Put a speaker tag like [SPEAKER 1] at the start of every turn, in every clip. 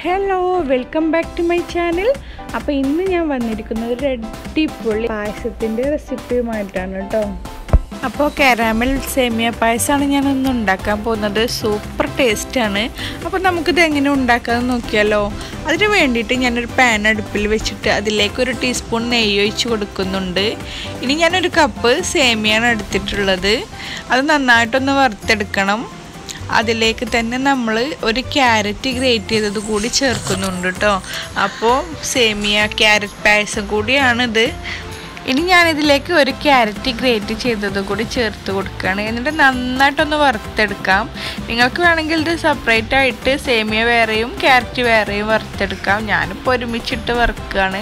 [SPEAKER 1] hello welcome back to my channel അപ്പോൾ ഇന്ന് ഞാൻ വന്നിരിക്കുന്നത് ഒരു അടിപൊളി പായസത്തിൻ്റെ റെസിപ്പിയുമായിട്ടാണ് കേട്ടോ അപ്പോൾ കാരാമൽ സേമിയ പായസമാണ് ഞാനൊന്ന് ഉണ്ടാക്കാൻ പോകുന്നത് സൂപ്പർ ടേസ്റ്റാണ് അപ്പോൾ നമുക്കിത് എങ്ങനെ ഉണ്ടാക്കാമെന്ന് നോക്കിയാലോ അതിന് വേണ്ടിയിട്ട് ഞാനൊരു പാൻ അടുപ്പിൽ വെച്ചിട്ട് അതിലേക്ക് ഒരു ടീസ്പൂൺ നെയ്യ് ഒഴിച്ച് കൊടുക്കുന്നുണ്ട് ഇനി ഞാനൊരു കപ്പ് സേമിയാണ് എടുത്തിട്ടുള്ളത് അത് നന്നായിട്ടൊന്ന് വറുത്തെടുക്കണം അതിലേക്ക് തന്നെ നമ്മൾ ഒരു ക്യാരറ്റ് ഗ്രേറ്റ് ചെയ്തത് കൂടി ചേർക്കുന്നുണ്ട് കേട്ടോ അപ്പോൾ സേമിയ ക്യാരറ്റ് പായസം കൂടിയാണിത് ഇനി ഞാനിതിലേക്ക് ഒരു ക്യാരറ്റ് ഗ്രേറ്റ് ചെയ്തത് കൂടി ചേർത്ത് കൊടുക്കുകയാണ് എന്നിട്ട് നന്നായിട്ടൊന്ന് വറുത്തെടുക്കാം നിങ്ങൾക്ക് വേണമെങ്കിൽ ഇത് സെപ്പറേറ്റ് ആയിട്ട് സേമിയ വേറെയും ക്യാരറ്റ് വേറെയും വറുത്തെടുക്കാം ഞാനിപ്പോൾ ഒരുമിച്ചിട്ട് വറുക്കുകയാണ്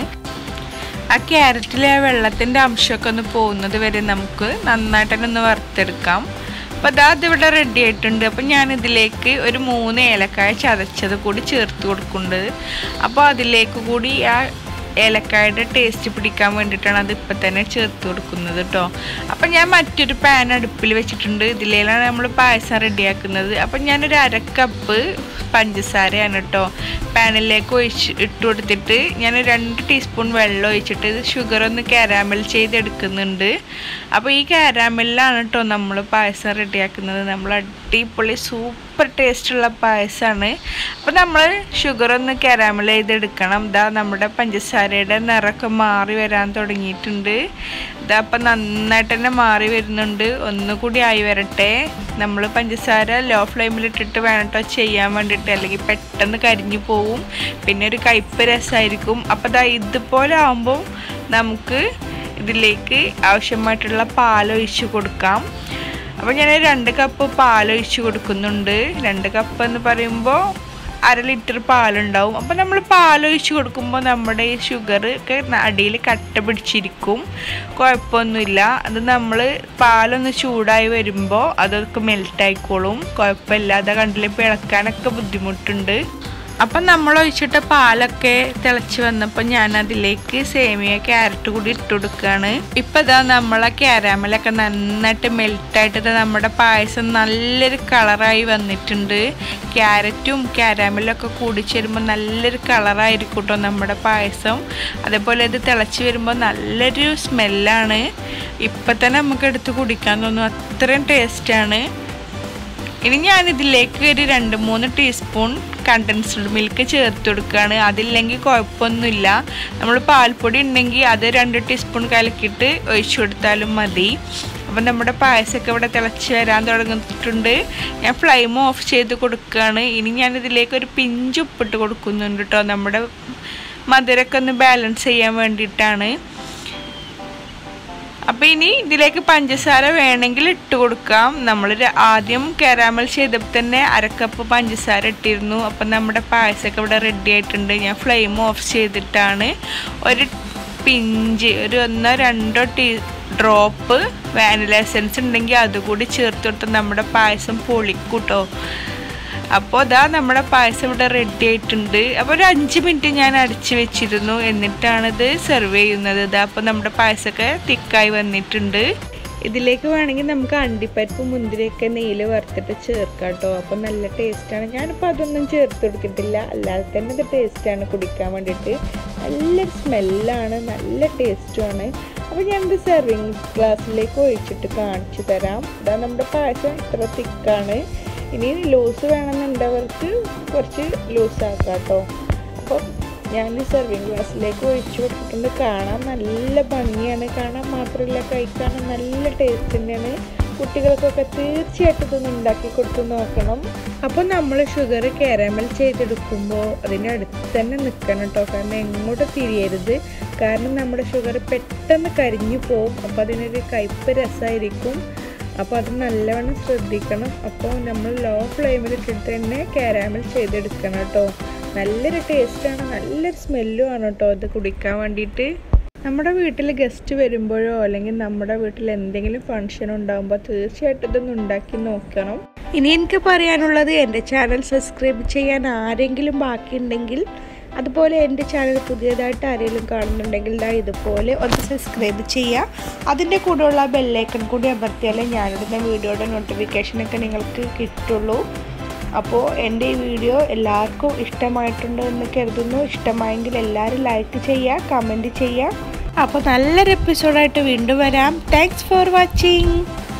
[SPEAKER 1] ആ ക്യാരറ്റിലെ ആ വെള്ളത്തിൻ്റെ അംശമൊക്കെ ഒന്ന് പോകുന്നത് വരെ നമുക്ക് നന്നായിട്ട് തന്നെ ഒന്ന് വറുത്തെടുക്കാം അപ്പോൾ അതാ അതിവിടെ റെഡി ആയിട്ടുണ്ട് അപ്പോൾ ഞാനിതിലേക്ക് ഒരു മൂന്ന് ഏലക്കായ ചതച്ചത് കൂടി ചേർത്ത് കൊടുക്കുന്നുണ്ട് അപ്പോൾ അതിലേക്ക് കൂടി ആ ഏലക്കായുടെ ടേസ്റ്റ് പിടിക്കാൻ വേണ്ടിയിട്ടാണ് അത് ഇപ്പം തന്നെ ചേർത്ത് കൊടുക്കുന്നത് കേട്ടോ അപ്പം ഞാൻ മറ്റൊരു പാൻ അടുപ്പിൽ വെച്ചിട്ടുണ്ട് ഇതിലാണ് നമ്മൾ പായസം റെഡിയാക്കുന്നത് അപ്പം ഞാനൊരു അര കപ്പ് പഞ്ചസാരയാണ് കേട്ടോ പാനിലേക്ക് ഒഴിച്ച് ഇട്ട് കൊടുത്തിട്ട് ഞാൻ രണ്ട് ടീസ്പൂൺ വെള്ളം ഒഴിച്ചിട്ട് ഇത് ഷുഗർ ഒന്ന് കാരാമൽ ചെയ്തെടുക്കുന്നുണ്ട് അപ്പോൾ ഈ കാരാമലിലാണ് കേട്ടോ നമ്മൾ പായസം റെഡിയാക്കുന്നത് നമ്മൾ അടിപൊളി സൂപ്പർ ടേസ്റ്റുള്ള പായസമാണ് അപ്പോൾ നമ്മൾ ഷുഗർ ഒന്ന് കാരാമൽ ചെയ്തെടുക്കണം ഇതാ നമ്മുടെ പഞ്ചസാരയുടെ നിറമൊക്കെ മാറി വരാൻ തുടങ്ങിയിട്ടുണ്ട് ഇതാ അപ്പം നന്നായിട്ട് തന്നെ മാറി വരുന്നുണ്ട് ഒന്നുകൂടി ആയി വരട്ടെ നമ്മൾ പഞ്ചസാര ലോ ഫ്ലെയിമിലിട്ടിട്ട് വേണം കേട്ടോ ചെയ്യാൻ വേണ്ടിയിട്ട് അല്ലെങ്കിൽ പെട്ടെന്ന് കരിഞ്ഞു പോവും പിന്നെ ഒരു കയ്പ്പ് രസമായിരിക്കും അപ്പോൾ ദാ ഇതുപോലെ ആകുമ്പോൾ നമുക്ക് ഇതിലേക്ക് ആവശ്യമായിട്ടുള്ള പാലൊഴിച്ച് കൊടുക്കാം അപ്പോൾ ഞാൻ രണ്ട് കപ്പ് പാലൊഴിച്ച് കൊടുക്കുന്നുണ്ട് രണ്ട് കപ്പ് എന്ന് പറയുമ്പോൾ അര ലിറ്റർ പാലുണ്ടാവും അപ്പോൾ നമ്മൾ പാലൊഴിച്ച് കൊടുക്കുമ്പോൾ നമ്മുടെ ഈ ഷുഗർ ഒക്കെ അടിയിൽ കട്ട പിടിച്ചിരിക്കും കുഴപ്പമൊന്നുമില്ല അത് നമ്മൾ പാലൊന്ന് ചൂടായി വരുമ്പോൾ അതൊക്കെ മെൽറ്റായിക്കോളും കുഴപ്പമില്ല അത് കണ്ടില്ല ഇപ്പോൾ ഇളക്കാനൊക്കെ ബുദ്ധിമുട്ടുണ്ട് അപ്പം നമ്മൾ ഒഴിച്ചിട്ട പാലൊക്കെ തിളച്ച് വന്നപ്പോൾ ഞാൻ അതിലേക്ക് സേമിയ ക്യാരറ്റ് കൂടി ഇട്ട് കൊടുക്കുകയാണ് ഇപ്പം ഇതാ നമ്മളെ ക്യാരാമലൊക്കെ നന്നായിട്ട് മെൽറ്റായിട്ട് നമ്മുടെ പായസം നല്ലൊരു കളറായി വന്നിട്ടുണ്ട് ക്യാരറ്റും ക്യാരാമലൊക്കെ കൂടി ചേരുമ്പോൾ നല്ലൊരു കളറായിരിക്കും കേട്ടോ നമ്മുടെ പായസം അതേപോലെ ഇത് തിളച്ച് വരുമ്പോൾ നല്ലൊരു സ്മെല്ലാണ് ഇപ്പം തന്നെ നമുക്ക് എടുത്ത് കുടിക്കാൻ തോന്നും അത്രയും ടേസ്റ്റാണ് ഇനി ഞാനിതിലേക്ക് ഒരു രണ്ട് മൂന്ന് ടീസ്പൂൺ കണ്ടൻസ്ഡ് മിൽക്ക് ചേർത്ത് കൊടുക്കുകയാണ് അതില്ലെങ്കിൽ കുഴപ്പമൊന്നുമില്ല നമ്മൾ പാൽപ്പൊടി ഉണ്ടെങ്കിൽ അത് രണ്ട് ടീസ്പൂൺ കലക്കിയിട്ട് ഒഴിച്ചു കൊടുത്താലും മതി അപ്പം നമ്മുടെ പായസമൊക്കെ ഇവിടെ തിളച്ച് വരാൻ തുടങ്ങിയിട്ടുണ്ട് ഞാൻ ഫ്ലെയിം ഓഫ് ചെയ്ത് കൊടുക്കുകയാണ് ഇനി ഞാനിതിലേക്ക് ഒരു പിഞ്ച് ഉപ്പിട്ട് കൊടുക്കുന്നുണ്ട് കേട്ടോ നമ്മുടെ മധുരമൊക്കെ ഒന്ന് ബാലൻസ് ചെയ്യാൻ വേണ്ടിയിട്ടാണ് അപ്പോൾ ഇനി ഇതിലേക്ക് പഞ്ചസാര വേണമെങ്കിൽ ഇട്ട് കൊടുക്കാം നമ്മൾ ആദ്യം കാരാമൽ ചെയ്തപ്പോൾ തന്നെ അരക്കപ്പ് പഞ്ചസാര ഇട്ടിരുന്നു അപ്പം നമ്മുടെ പായസമൊക്കെ ഇവിടെ റെഡി ആയിട്ടുണ്ട് ഞാൻ ഫ്ലെയിം ഓഫ് ചെയ്തിട്ടാണ് ഒരു പിഞ്ച് ഒരു ഒന്നോ രണ്ടോ ടീ ഡ്രോപ്പ് വാനില എസൻസ് ഉണ്ടെങ്കിൽ അതുകൂടി ചേർത്ത് കൊടുത്ത് നമ്മുടെ പായസം പൊളിക്കൂട്ടോ അപ്പോൾ അതാ നമ്മുടെ പായസം ഇവിടെ റെഡി ആയിട്ടുണ്ട് അപ്പോൾ ഒരു അഞ്ച് മിനിറ്റ് ഞാൻ അടച്ച് വെച്ചിരുന്നു എന്നിട്ടാണിത് സെർവ് ചെയ്യുന്നത് ഇതാ അപ്പോൾ നമ്മുടെ പായസമൊക്കെ തിക്കായി വന്നിട്ടുണ്ട് ഇതിലേക്ക് വേണമെങ്കിൽ നമുക്ക് അണ്ടിപ്പരിപ്പ് മുന്തിരിയൊക്കെ നെയ്യിൽ വറുത്തിട്ട് ചേർക്കാം കേട്ടോ അപ്പോൾ നല്ല ടേസ്റ്റാണ് ഞാനിപ്പോൾ അതൊന്നും ചേർത്ത് കൊടുത്തിട്ടില്ല അല്ലാതെ തന്നെ ഇത് ടേസ്റ്റാണ് കുടിക്കാൻ വേണ്ടിയിട്ട് നല്ല സ്മെല്ലാണ് നല്ല ടേസ്റ്റുമാണ് അപ്പോൾ ഞാനിത് സെർവിങ് ഗ്ലാസ്സിലേക്ക് ഒഴിച്ചിട്ട് കാണിച്ചു തരാം ഇതാ നമ്മുടെ പായസം ഇത്ര തിക്കാണ് ഇനി ലൂസ് വേണമെന്നുണ്ടവർക്ക് കുറച്ച് ലൂസാക്കാം കേട്ടോ അപ്പോൾ ഞാൻ സെർവിങ് ഗ്ലാസ്സിലേക്ക് ഒഴിച്ചു കൊടുത്തിട്ടുണ്ട് കാണാൻ നല്ല ഭംഗിയാണ് കാണാൻ മാത്രമല്ല കഴിക്കാനും നല്ല ടേസ്റ്റ് തന്നെയാണ് കുട്ടികൾക്കൊക്കെ തീർച്ചയായിട്ടും ഇതൊന്ന് ഉണ്ടാക്കി കൊടുത്ത് നോക്കണം അപ്പോൾ നമ്മൾ ഷുഗർ കാരാമൽ ചെയ്തെടുക്കുമ്പോൾ അതിനടുത്ത് തന്നെ നിൽക്കണം കേട്ടോ കാരണം എങ്ങോട്ട് തിരിയരുത് കാരണം നമ്മുടെ ഷുഗർ പെട്ടെന്ന് കരിഞ്ഞു പോകും അപ്പോൾ അതിനൊരു കയ്പ്പ് രസമായിരിക്കും അപ്പോൾ അത് നല്ലവണ്ണം ശ്രദ്ധിക്കണം അപ്പോൾ നമ്മൾ ലോ ഫ്ലെയിമിൽ ഇട്ടിട്ട് തന്നെ കാരാമൽ ചെയ്തെടുക്കണം കേട്ടോ നല്ലൊരു ടേസ്റ്റാണ് നല്ലൊരു സ്മെല്ലും ആണ് കേട്ടോ ഇത് കുടിക്കാൻ വേണ്ടിയിട്ട് നമ്മുടെ വീട്ടിൽ ഗസ്റ്റ് വരുമ്പോഴോ അല്ലെങ്കിൽ നമ്മുടെ വീട്ടിൽ എന്തെങ്കിലും ഫങ്ഷൻ ഉണ്ടാകുമ്പോൾ തീർച്ചയായിട്ടും ഇതൊന്ന് ഉണ്ടാക്കി നോക്കണം ഇനി എനിക്ക് പറയാനുള്ളത് എൻ്റെ ചാനൽ സബ്സ്ക്രൈബ് ചെയ്യാൻ ആരെങ്കിലും ബാക്കിയുണ്ടെങ്കിൽ അതുപോലെ എൻ്റെ ചാനൽ പുതിയതായിട്ട് ആരെങ്കിലും കാണുന്നുണ്ടെങ്കിൽ ദാ ഇതുപോലെ ഒന്ന് സബ്സ്ക്രൈബ് ചെയ്യുക അതിൻ്റെ കൂടെയുള്ള ബെല്ലൈക്കൺ കൂടി അമർത്തിയാലേ ഞാനിടുന്ന വീഡിയോയുടെ നോട്ടിഫിക്കേഷനൊക്കെ നിങ്ങൾക്ക് കിട്ടുള്ളൂ അപ്പോൾ എൻ്റെ ഈ വീഡിയോ എല്ലാവർക്കും ഇഷ്ടമായിട്ടുണ്ട് എന്ന് കരുതുന്നു ഇഷ്ടമായെങ്കിൽ എല്ലാവരും ലൈക്ക് ചെയ്യുക കമൻറ്റ് ചെയ്യുക അപ്പോൾ നല്ലൊരു എപ്പിസോഡായിട്ട് വീണ്ടും വരാം താങ്ക്സ് ഫോർ വാച്ചിങ്